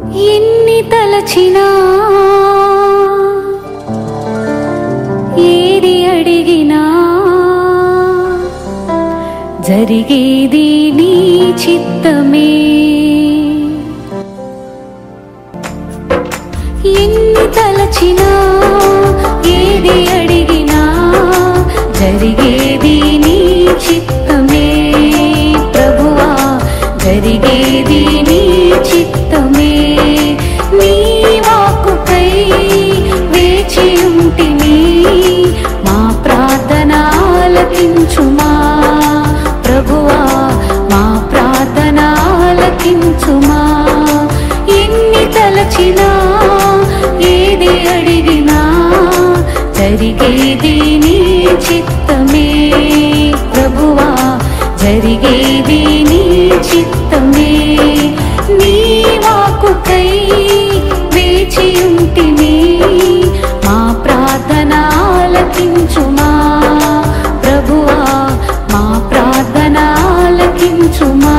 ఎన్ని తలచినా ఏది అడిగినా జరిగేది నీ చిత్తమే ఎన్ని తలచినా ఏది అడిగినా జరిగేది నీ చిత్తమే ప్రభువా జరిగేది నీ చిత్తమే నీ వాక్కుకై వేచి ఉంటిని మా ప్రార్థన ఆలకించుమా ప్రభువా మా ప్రార్థన ఆలకించుమా ఎన్ని తలచినా ఏది అడిగినా జరిగేది నీ చిత్తమే ప్రభువా జరిగేది నీ చిత్తమే నీ వాక్కుకై వేచి ఉంటిని మా ప్రార్థన ఆలకించుమా ప్రభువా మా ప్రార్థన ఆలకించుమా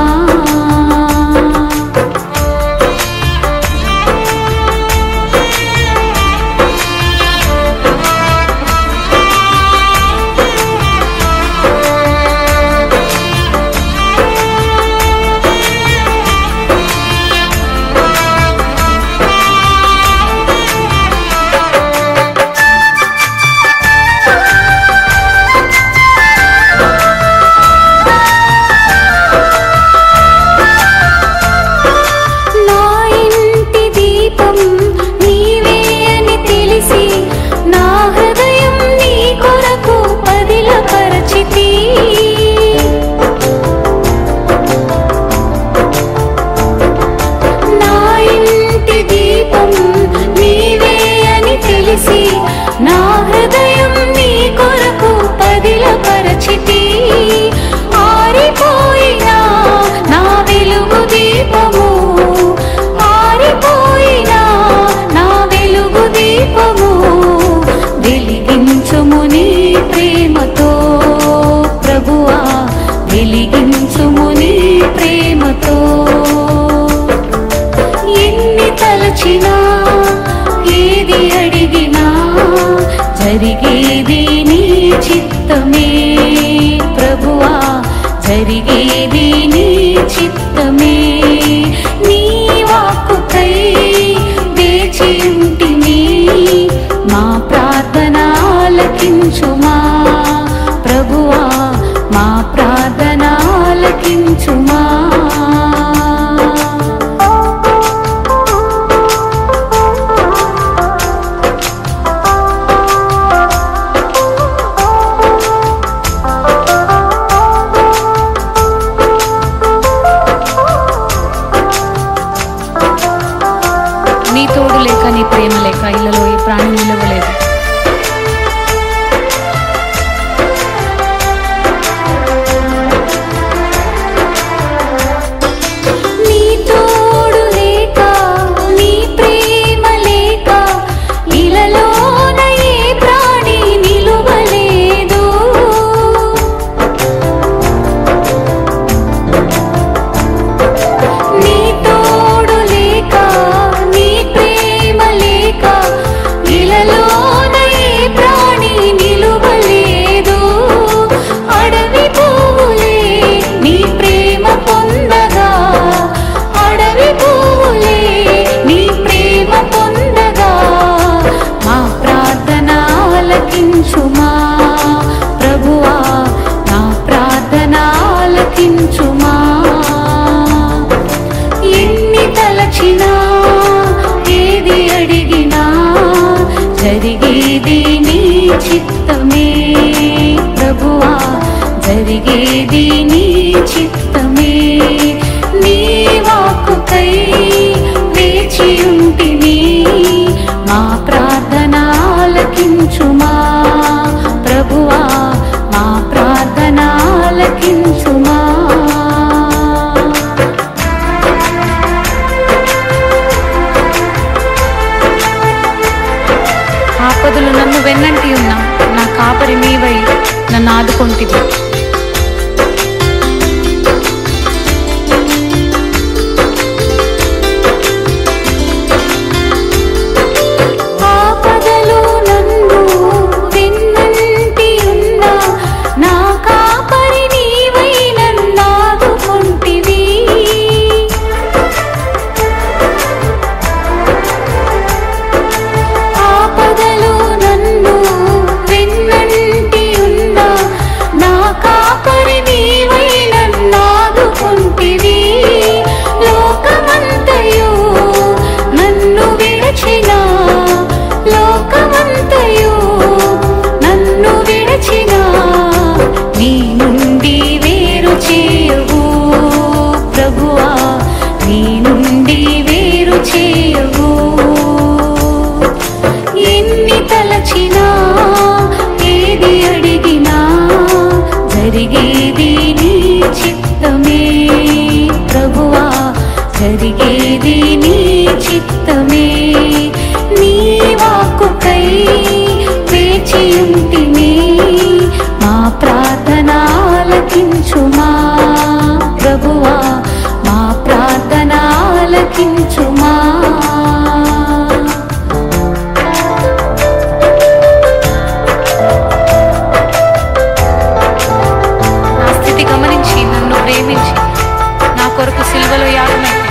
నా ఇంటి దీపం నీవే అని తెలిసి నా హృదయం నీ కొరకు పదిలపరచితి నా ఇంటి దీపం నీవే అని తెలిసి నా హృదయం నీ కొరకు పదిలపరచితి ఆరిపోయినా నా వెలుగు దీపము ఆరిపోయినా నా వెలుగు దీపము వెలిగించుము నీ ప్రేమతో ప్రభువా వెలిగించుము నీ ప్రేమతో ఎన్ని తలచినా ఏది అడిగినా జరిగేది నీ చిత్తమే ప్రభువా జరిగేది నీ చిత్తమే నీ వాక్కుకై వేచి ఉంటిని మా ప్రార్థన ఆలకించుమా ప్రభువా మా ప్రార్థన ఆలకించుమా నీ తోడు లేక నీ ప్రేమ లేక ఇళ్ళలో ఈ ప్రాణి నిలవలేదు నీ తోడు లేక నీ ప్రేమ లేక ఇలలోన ఏ ప్రాణి నిలువలేదు నీ తోడు లేక నీ ప్రేమ లేక ఇలలోన ఏ ప్రాణి నిలువలేదు అడవి పువ్వులే నీ ప్రేమ పొందగా అడవి పువ్వులే నీ ప్రేమ పొందగా మా ప్రార్థన ఆలకించుమా ప్రభువా నా ప్రార్థన ఆలకించుమా ఎన్ని తలచినా ఏది అడిగినా జరిగేది నీ చిత్తమే ప్రభువా జరిగేది నీ చిత్తమే నీ వాక్కుకై వేచి ఉంటిని మా ప్రార్థన ఆలకించుమా ప్రభువా మా ప్రార్థన ఆలకించుమా ఆపదలు నన్ను వెన్నంటి ఉన్నా నా కాపరి నీవై నన్ను ఆదుకొంటివి చిత్తమే నీ వాక్కుకై వేచియుంటిమే మా ప్రార్థన ఆలకించుమా ప్రభువా మా ప్రార్థన ఆలకించుమా నా స్థితి గమనించి నన్ను ప్రేమించి నా కొరకు సిల్వలో యాగమైతే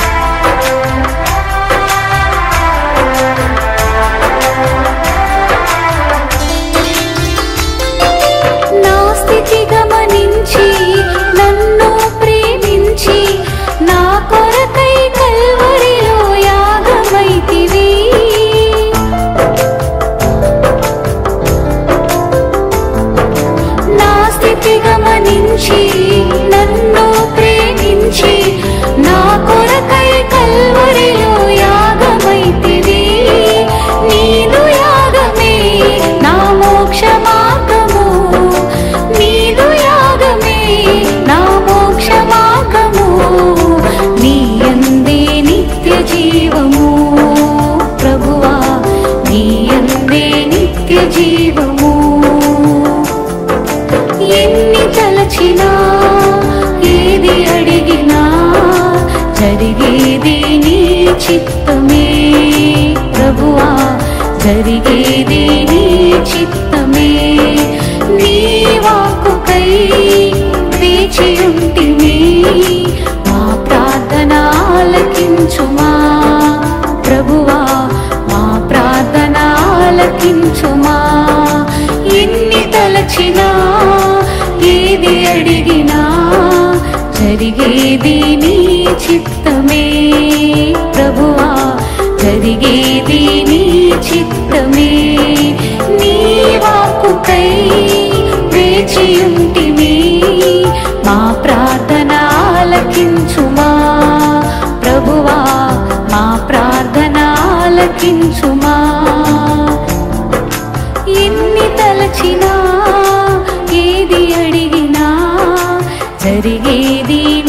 నా స్థితి గమనించి నన్ను ప్రేమించి నా కొరకై కల్వరిలో యాగమైతివి నా స్థితి గమనించి నన్ను ప్రేమించి నా కొరకై కల్వరిలో యాగమైతివి నీదు యాగమే నా మోక్ష మార్గము నీదు యాగమే నా మోక్ష మార్గము నీ అందే నిత్య జీవము ప్రభువా నీ అందే నిత్య జీవము ఎన్ని తలచినా ఏది అడిగినా జరిగేది నీ చిత్తమే ప్రభువా జరిగేది నీ చిత్తమే నీ వాక్కుకై వేచియుంటిమే మా ప్రార్థన ఆలకించుమా ప్రభువా మా ప్రార్థన ఆలకించుమా ఎన్ని తలచినా ఏది అడిగినా జరిగేది నీ చిత్తమే ప్రభువా జరిగేది నీ చిత్తమే నీ వాక్కుకై వేచియుంటిమే మా ప్రార్థన ఆలకించుమా ప్రభువా మా ప్రార్థన ఆలకించుమా ఎన్ని తలచినా ఏది అడిగినా జరిగేది